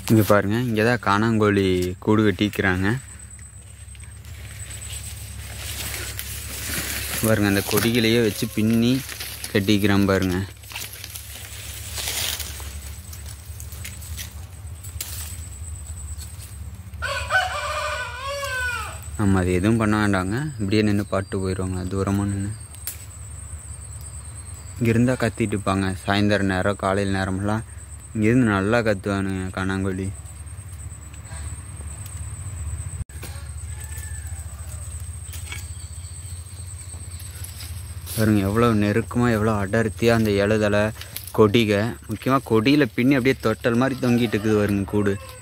இங்கே பாருங்கள் இங்கே தான் காணாங்கோழி கூடு கட்டிக்கிறாங்க பாருங்க அந்த கொடிகளையே வச்சு பின்னி கட்டிக்கிறான் பாருங்க நம்ம அது எதுவும் பண்ண வேண்டாங்க இப்படியே நின்று பாட்டு போயிடுவாங்க தூரமாக நின்று இங்கே இருந்தால் கத்திட்டு இருப்பாங்க சாயந்தரம் நேரம் காலையில் நேரமெல்லாம் இங்கேருந்து நல்லா கத்துவானுங்க காணாங்கோழி பாருங்க எவ்வளோ நெருக்கமாக எவ்வளோ அடர்த்தியாக அந்த இலைதலை கொடிகை முக்கியமாக கொடியில் பின்னி அப்படியே தொட்டல் மாதிரி தொங்கிட்டு இருக்குது பாருங்க கூடு